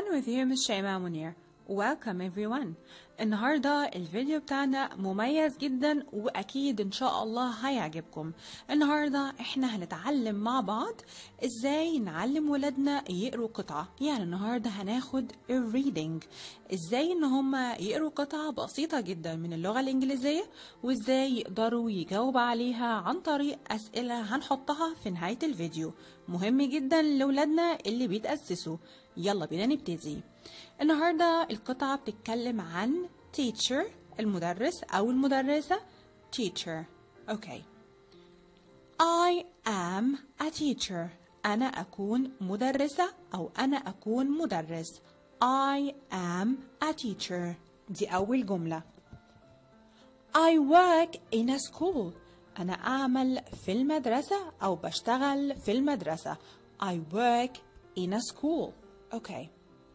everyone with you Miss شيماء منير Welcome everyone النهاردة الفيديو بتاعنا مميز جدا وأكيد إن شاء الله هيعجبكم النهاردة إحنا هنتعلم مع بعض إزاي نعلم ولادنا يقروا قطعة يعني النهاردة هناخد الريدنج إزاي إن هما يقروا قطعة بسيطة جدا من اللغة الإنجليزية وإزاي يقدروا يجاوب عليها عن طريق أسئلة هنحطها في نهاية الفيديو مهم جدا لولادنا اللي بيتأسسوا يلا بينا نبتدي النهاردة القطعة بتتكلم عن teacher المدرس أو المدرسة teacher أوكي I am a teacher أنا أكون مدرسة أو أنا أكون مدرس I am a teacher دي أول جملة I work in a school أنا أعمل في المدرسة أو بشتغل في المدرسة I work in a school Okay.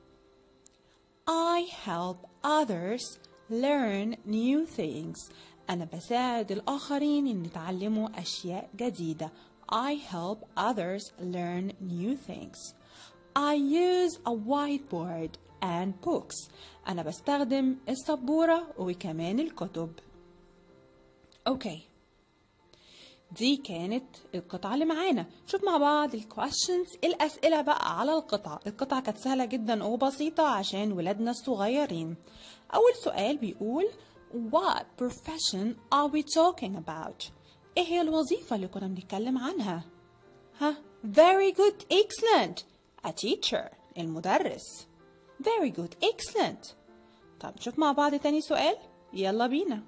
I help others learn new things. أنا بساعد الآخرين إن يتعلموا أشياء جديدة. I help others learn new things. I use a whiteboard and books. أنا بستخدم السبورة وكمان الكتب. أوكي. دي كانت القطعة اللي معانا شوف مع بعض الكويشنز الأسئلة بقى على القطعة القطعة كانت سهلة جدا وبسيطة عشان ولادنا الصغيرين أول سؤال بيقول What profession are we talking about؟ إيه هي الوظيفة اللي كنا بنتكلم عنها؟ ها Very good excellent A teacher المدرس Very good excellent طب نشوف مع بعض تاني سؤال يلا بينا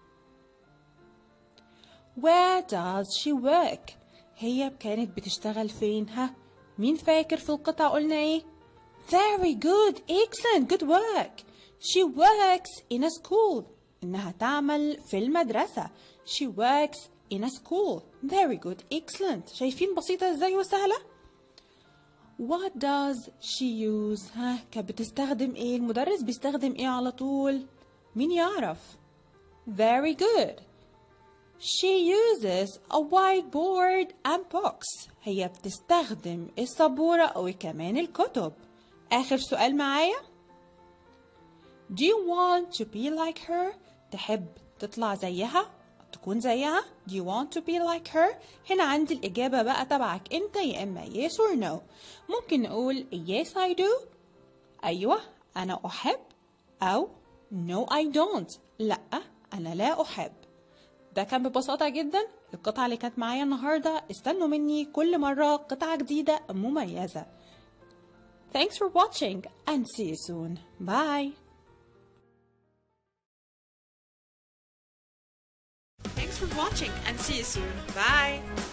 Where does she work? هي كانت بتشتغل فين ها؟ مين فاكر في القطعة قلنا ايه؟ Very good, excellent, good work. She works in a school. إنها تعمل في المدرسة. She works in a school. Very good, excellent. شايفين بسيطة ازاي وسهلة؟ What does she use? ها كانت بتستخدم ايه؟ المدرس بيستخدم ايه على طول؟ مين يعرف؟ Very good. She uses a whiteboard and books. هي بتستخدم السبورة وكمان الكتب. آخر سؤال معايا. Do you want to be like her? تحب تطلع زيها؟ تكون زيها؟ Do you want to be like her? هنا عندي الإجابة بقى تبعك أنت يا إما yes or no. ممكن نقول yes I do. أيوة أنا أحب أو no I don't. لأ أنا لا أحب. ده كان ببساطة جدا القطعة اللي كانت معايا النهاردة استنوا مني كل مرة قطعة جديدة مميزة Thanks for watching and see you soon. Bye. Thanks for watching and see you soon. Bye.